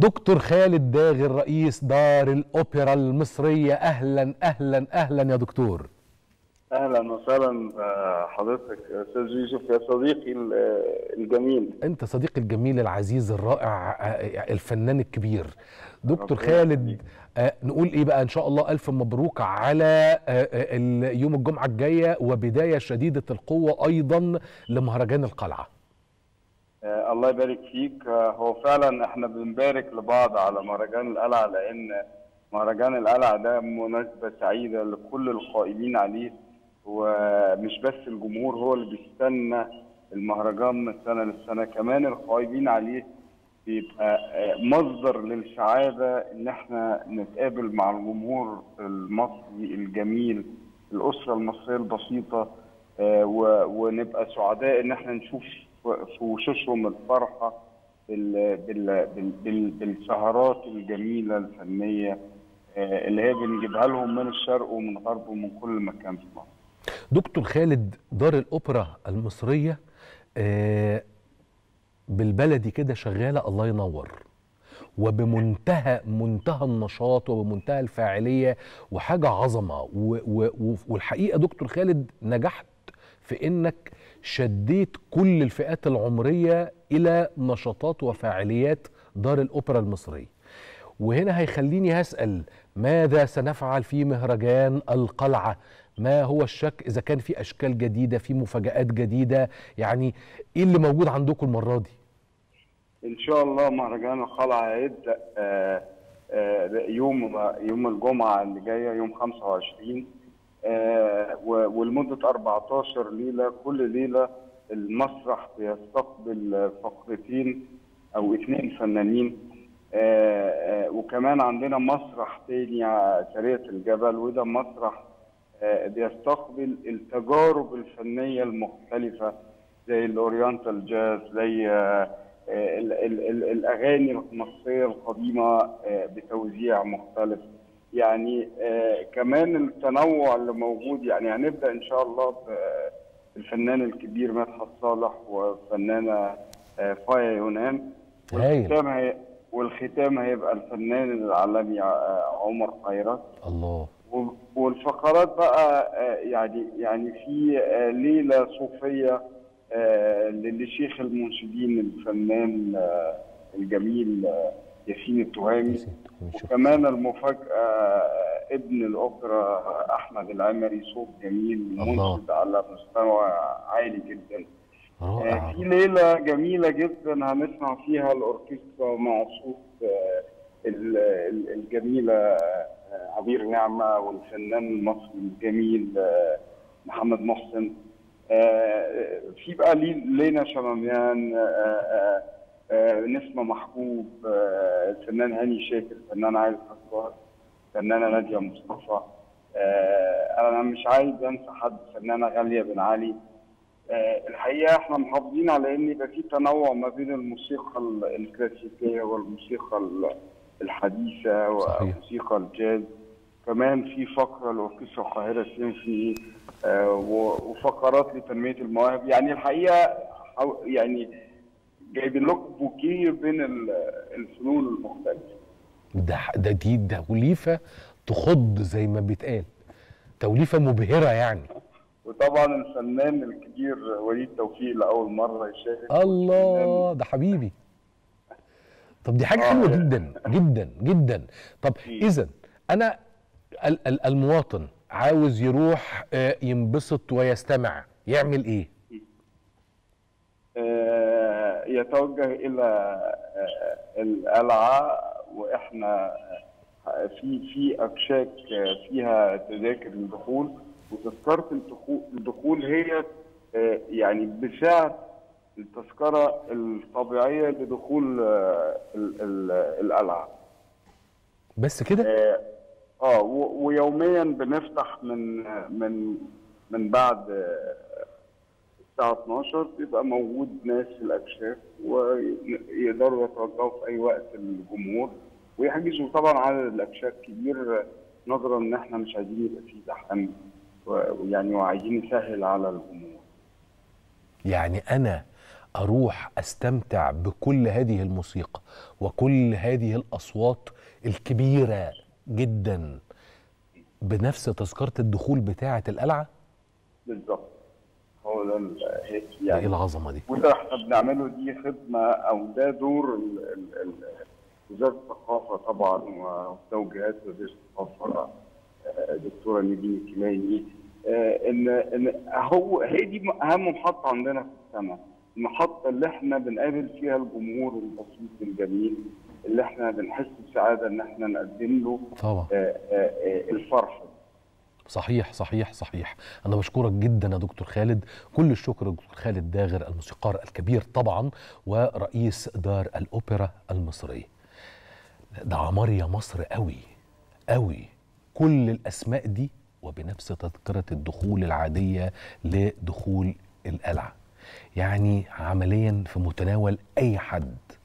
دكتور خالد داغر رئيس دار الأوبرا المصرية أهلا أهلا أهلا يا دكتور اهلا وسهلا آه، حضرتك استاذ يوسف يا صديقي ال- آه، الجميل أنت صديقي الجميل العزيز الرائع آه، الفنان الكبير دكتور ربنا خالد يخليك. آه، نقول إيه بقى إن شاء الله ألف مبروك على آه، آه، ال- يوم الجمعة الجاية وبداية شديدة القوة أيضا لمهرجان القلعة آه، الله يبارك فيك آه، هو فعلا احنا بنبارك لبعض على مهرجان القلعه لان مهرجان القلعه ده مناسبه سعيده لكل القائمين عليه ومش بس الجمهور هو اللي بيستنى المهرجان من سنه للسنه كمان القائمين عليه بيبقى آه، مصدر للسعاده ان احنا نتقابل مع الجمهور المصري الجميل الاسره المصريه البسيطه آه، و- ونبقى سعداء ان احنا نشوف في وشوشهم الفرحه بال بال بال بال بالسهرات الجميله الفنيه آه، اللي هي بنجيبها لهم من الشرق ومن الغرب ومن كل مكان في مصر. دكتور خالد دار الأوبرا المصرية آه، بالبلدي كده شغالة الله ينور وبمنتهى منتهى النشاط وبمنتهى الفاعلية وحاجة عظمة و و و والحقيقة دكتور خالد نجحت في انك شديت كل الفئات العمرية الى نشاطات وفاعليات دار الأوبرا المصرية وهنا هيخليني هسأل ماذا سنفعل في مهرجان القلعة ما هو الشك إذا كان في أشكال جديدة في مفاجآت جديدة يعني إيه اللي موجود عندكم المرة دي ان شاء الله مهرجان القلعه هيبدا آه، آه، يوم يوم الجمعه اللي جايه يوم 25 آه، و- ولمده 14 ليله كل ليله المسرح بيستقبل فقرتين او اثنين فنانين آه، آه، وكمان عندنا مسرح تاني ع- سرية الجبل وده مسرح آه، بيستقبل التجارب الفنية المختلفة زي الأورينتال جاز زي آه، آه، ال- ال- ال- الأغاني المصرية القديمة آه، بتوزيع مختلف يعني آه، كمان التنوع اللي موجود يعني هنبدأ إن شاء الله بالفنان الكبير مدحت صالح وفنانة آه، فايا يونان هايل. والختام هي والختام هيبقى الفنان العالمي آه، عمر خيرت الله و- والفقرات بقى آه، يعني يعني في آه، ليله صوفيه آه، لشيخ المنشدين الفنان آه، الجميل آه، ياسين التهامي وكمان المفاجاه آه، ابن الاوبرا آه، احمد العمري صوت جميل الله. منشد على مستوى عالي جدا آه، رائع في ليلة جميلة جدا هنسمع فيها الأوركسترا مع صوت آه، ال- ال- الجميلة آه، عبير نعمة والفنان المصري الجميل آه، محمد محسن آه، في بقى لي- لينا شماميان آه، آه، آه، نسمة محبوب آه، الفنان هاني شاكر الفنان عايز حصار الفنانة نادية مصطفى آه، أنا مش عايز أنسى حد الفنانة غالية بن علي آه، الحقيقه احنا محافظين على ان يبقى في تنوع ما بين الموسيقى ال- الكلاسيكيه والموسيقى ال- الحديثه صحيح. وموسيقى الجاز كمان في فقره لاوركسترا القاهره السيمفوني آه، و- وفقرات لتنميه المواهب يعني الحقيقه حو- يعني جايبين لكم بوكيه بين ال- الفنون المختلفه ده ده دي توليفة تخض زي ما بيتقال توليفة مبهرة يعني وطبعا الفنان الكبير وليد توفيق لاول مره يشارك الله ده حبيبي طب دي حاجه آه، حلوه يعني. جدا جدا جدا طب أكيد. اذا انا ال- ال- المواطن عاوز يروح آه، ينبسط ويستمع يعمل ايه آه، يتوجه الى آه، القلعه واحنا آه، في في اكشاك آه، فيها تذاكر الدخول وتذكره الدخول- الدخول هي آه، يعني بسعر التذكره الطبيعيه لدخول آه، ال- ال- القلعه. بس كده اه آه، و- ويوميا بنفتح من من من بعد آه، الساعة 12 بيبقى موجود ناس في الأكشاف ويقدروا يتوجهوا في أي وقت الجمهور ويحجزوا طبعا عدد الأكشاف كبير نظرا إن إحنا مش عايزين يبقى فيه زحام و- ويعني وعايزين نسهل على الجمهور. يعني انا اروح استمتع بكل هذه الموسيقى وكل هذه الاصوات الكبيره جدا بنفس تذكره الدخول بتاعه القلعه بالظبط هو ده ال- هي- ده ايه يعني العظمه دي وده احنا بنعمله دي خدمه او ده دور ال- ال- ال- وزاره الثقافه طبعا وتوجيهات وزير الثقافه آه، دكتوره نيفين الكيلاني آه، ان ان هو هي دي اهم محطه عندنا في السنه المحطه اللي احنا بنقابل فيها الجمهور البسيط الجميل اللي احنا بنحس بسعاده ان احنا نقدم له طبعا آه، آه، آه، الفرحه صحيح صحيح صحيح انا بشكرك جدا يا دكتور خالد كل الشكر دكتور خالد داغر الموسيقار الكبير طبعا ورئيس دار الاوبرا المصريه ده عمار يا مصر قوي قوي كل الاسماء دي وبنفس تذكره الدخول العاديه لدخول القلعه يعني عمليا في متناول اي حد